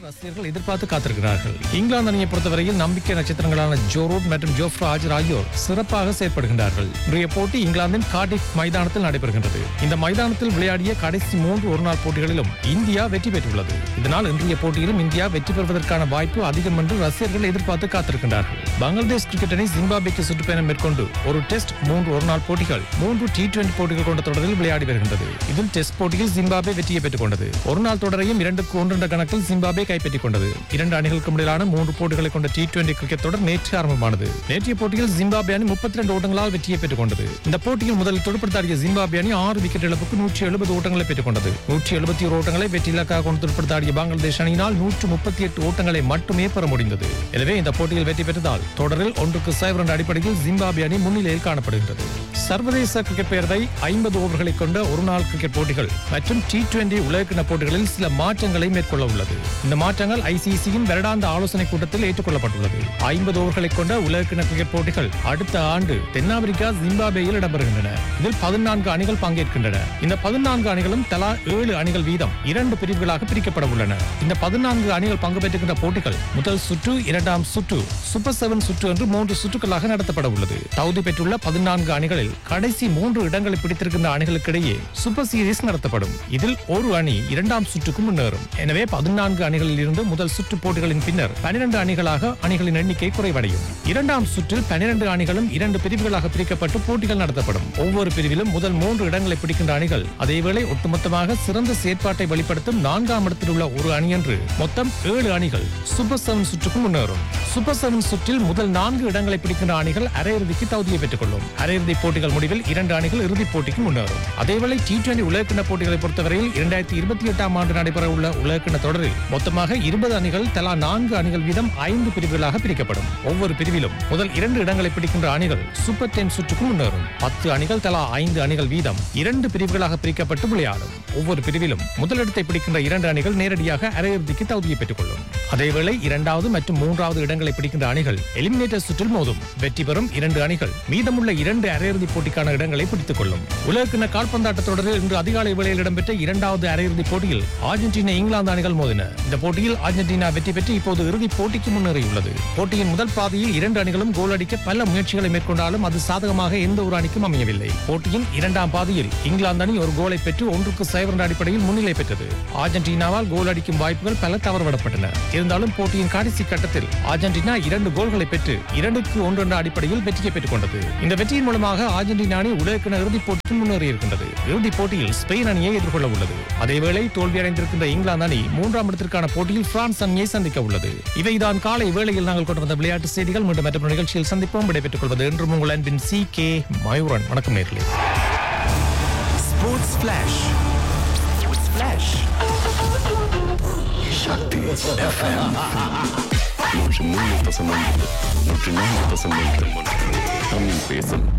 ரசிகர்கள் எதிர்பார்த்து காத்திருக்கிறார்கள் இங்கிலாந்து அணியை பொறுத்தவரையில் நம்பிக்கை நட்சத்திரங்களான ஜோ ரூட் மற்றும் ஜோஃப்ரா ஆஜர் ஆகியோர் சிறப்பாக செயற்படுகின்றார்கள் இன்றைய போட்டி இங்கிலாந்தின் கார்டிஃப் மைதானத்தில் நடைபெறுகின்றது இந்த மைதானத்தில் விளையாடிய கடைசி மூன்று ஒருநாள் போட்டிகளிலும் இந்தியா வெற்றி பெற்றுள்ளது இதனால் இன்றைய போட்டியிலும் இந்தியா வெற்றி பெறுவதற்கான வாய்ப்பு அதிகம் என்று ரசிகர்கள் எதிர்பார்த்து காத்திருக்கின்றார்கள் பங்களாதேஷ் கிரிக்கெட் அணி ஜிம்பாப்வேக்கு சுற்றுப்பயணம் மேற்கொண்டு ஒரு டெஸ்ட் மூன்று ஒருநாள் போட்டிகள் மூன்று டி டுவெண்டி போட்டிகள் கொண்ட தொடரில் விளையாடி வருகின்றது இதில் டெஸ்ட் போட்டியில் ஜிம்பாப்வே வெற்றியை பெற்றுக் கொண்டது ஒருநாள் தொடரையும் இரண்டுக்கு ஒன்று என்ற கணக்கில் ஜிம்பாப்வே கைப்பற்றிக் கொண்டது இரண்டு அணிகளுக்கும் இடையிலான மூன்று போட்டிகளை கொண்ட டி டுவெண்டி கிரிக்கெட் தொடர் நேற்று ஆரம்பமானது நேற்றைய போட்டியில் ஜிம்பாப்வே அணி முப்பத்தி ரெண்டு ஓட்டங்களால் வெற்றியை பெற்றுக் கொண்டது இந்த போட்டியில் முதலில் துடுப்படுத்தாடிய ஜிம்பாப்வே அணி ஆறு விக்கெட் இழப்புக்கு நூற்றி எழுபது ஓட்டங்களை பெற்றுக் கொண்டது நூற்றி எழுபத்தி ஒரு ஓட்டங்களை வெற்றி இலக்காக கொண்டு துடுப்படுத்தாடிய பங்களாதேஷ் அணியினால் நூற்று முப்பத்தி எட்டு ஓட்டங்களை மட்டுமே பெற முடிந்தது எனவே இந்த போட்டியில் வெற்றி பெற்றதால் தொடரில் ஒன்றுக்கு சைவர் என்ற அடிப்படையில் ஜிம்பாப்வே அணி முன்னிலையில் காணப்படுகின்றது சர்வதேச கிரிக்கெட் பேரவை ஐம்பது ஓவர்களை கொண்ட ஒருநாள் கிரிக்கெட் போட்டிகள் மற்றும் டி டுவெண்டி உலகக்கிண போட்டிகளில் சில மாற்றங்களை மேற்கொள்ள உள்ளது இந்த மாற்றங்கள் ஐசிசியின் வருடாந்த ஆலோசனை கூட்டத்தில் ஏற்றுக்கொள்ளப்பட்டுள்ளது ஐம்பது ஓவர்களை கொண்ட உலகக்கிண கிரிக்கெட் போட்டிகள் அடுத்த ஆண்டு தென்னாப்பிரிக்கா ஜிம்பாப்வேயில் இடம்பெறுகின்றன இதில் பதினான்கு அணிகள் பங்கேற்கின்றன இந்த பதினான்கு அணிகளும் தலா ஏழு அணிகள் வீதம் இரண்டு பிரிவுகளாக பிரிக்கப்பட உள்ளன இந்த பதினான்கு அணிகள் பங்கு பெற்றுகின்ற போட்டிகள் முதல் சுற்று இரண்டாம் சுற்று சூப்பர் செவன் சுற்று என்று மூன்று சுற்றுகளாக நடத்தப்பட உள்ளது தகுதி பெற்றுள்ள பதினான்கு அணிகளில் கடைசி மூன்று இடங்களை பிடித்திருக்கின்ற அணிகளுக்கிடையே சூப்பர் சீரிஸ் நடத்தப்படும் இதில் ஒரு அணி இரண்டாம் சுற்றுக்கு முன்னேறும் எனவே பதினான்கு அணிகளில் இருந்து முதல் சுற்று போட்டிகளின் பின்னர் பனிரெண்டு அணிகளாக அணிகளின் எண்ணிக்கை குறைவடையும் இரண்டாம் சுற்றில் பனிரெண்டு அணிகளும் இரண்டு பிரிவுகளாக பிரிக்கப்பட்டு போட்டிகள் நடத்தப்படும் ஒவ்வொரு பிரிவிலும் முதல் மூன்று இடங்களை பிடிக்கின்ற அணிகள் அதேவேளை ஒட்டுமொத்தமாக சிறந்த செயற்பாட்டை வெளிப்படுத்தும் நான்காம் இடத்தில் உள்ள ஒரு அணி என்று மொத்தம் ஏழு அணிகள் சூப்பர் செவன் சுற்றுக்கு முன்னேறும் சூப்பர் செவன் சுற்றில் முதல் நான்கு இடங்களை பிடிக்கின்ற அணிகள் அரையிறுதிக்கு தகுதியை பெற்றுக் கொள்ளும் அரையிறுதி போட்டிகள் முடிவில் இரண்டு அணிகள் இறுதிப் போட்டிக்கு முன்னேறும் அதேவேளை டி டுவெண்டி உலகக்கிண போட்டிகளை பொறுத்தவரையில் இரண்டாயிரத்தி இருபத்தி எட்டாம் ஆண்டு நடைபெற உள்ள உலகக்கிண தொடரில் மொத்தமாக இருபது அணிகள் தலா நான்கு அணிகள் வீதம் ஐந்து பிரிவுகளாக பிரிக்கப்படும் ஒவ்வொரு பிரிவிலும் முதல் இரண்டு இடங்களை பிடிக்கின்ற அணிகள் சூப்பர் டென் சுற்றுக்கு முன்னேறும் பத்து அணிகள் தலா ஐந்து அணிகள் வீதம் இரண்டு பிரிவுகளாக பிரிக்கப்பட்டு விளையாடும் ஒவ்வொரு பிரிவிலும் முதலிடத்தை பிடிக்கின்ற இரண்டு அணிகள் நேரடியாக அரையிறுதிக்கு தகுதியை பெற்றுக் கொள்ளும் அதேவேளை இரண்டாவது மற்றும் மூன்றாவது இடங்களை பிடிக்கின்ற அணிகள் எலிமினேட்டர் சுற்றில் மோதும் வெற்றி பெறும் இரண்டு அணிகள் மீதமுள்ள இரண்டு அரையிறுதி போட்டிக்கான இடங்களை பிடித்துக் கொள்ளும் உலகக்கிண கால்பந்தாட்ட தொடரில் இன்று அதிகாலை வேளையில் இடம்பெற்ற இரண்டாவது அரையிறுதிப் போட்டியில் அர்ஜென்டினா இங்கிலாந்து அணிகள் மோதின இந்த போட்டியில் அர்ஜென்டினா வெற்றி பெற்று இப்போது இறுதிப் போட்டிக்கு முன்னேறியுள்ளது போட்டியின் முதல் பாதியில் இரண்டு அணிகளும் கோல் அடிக்க பல முயற்சிகளை மேற்கொண்டாலும் அது சாதகமாக எந்த ஒரு அணிக்கும் அமையவில்லை போட்டியின் இரண்டாம் பாதியில் இங்கிலாந்து அணி ஒரு கோலை பெற்று ஒன்றுக்கு சைவர் என்ற அடிப்படையில் முன்னிலை பெற்றது அர்ஜென்டினாவால் கோல் அடிக்கும் வாய்ப்புகள் பல தவறவிடப்பட்டன இருந்தாலும் போட்டியின் கடைசி கட்டத்தில் அர்ஜென்டினா இரண்டு கோல்களை பெற்று இரண்டுக்கு ஒன்று என்ற அடிப்படையில் வெற்றியை பெற்றுக் கொண்டது இந்த வெற்றியின் மூலமாக அர்ஜென்டினா அணி உலகக்கிண இறுதிப் போட்டிக்கு முன்னேறி இருக்கின்றது இறுதிப் போட்டியில் ஸ்பெயின் அணியை எதிர்கொள்ள உள்ளது அதேவேளை தோல்வியடைந்திருக்கின்ற இங்கிலாந்து அணி மூன்றாம் இடத்திற்கான போட்டியில் பிரான்ஸ் அணியை சந்திக்க உள்ளது இவைதான் காலை வேளையில் நாங்கள் கொண்டு வந்த விளையாட்டு செய்திகள் மீண்டும் மற்றொரு நிகழ்ச்சியில் சந்திப்போம் விடைபெற்றுக் கொள்வது என்றும் உங்கள் அன்பின் சி கே மயூரன் வணக்கம் நேர்களே Sports Flash. Flash. Shakti FM. நூற்றி மூன்று தசம் ஒன்று நூற்றி நான்கு தசம் ஒன்று தமிழ் பேசும்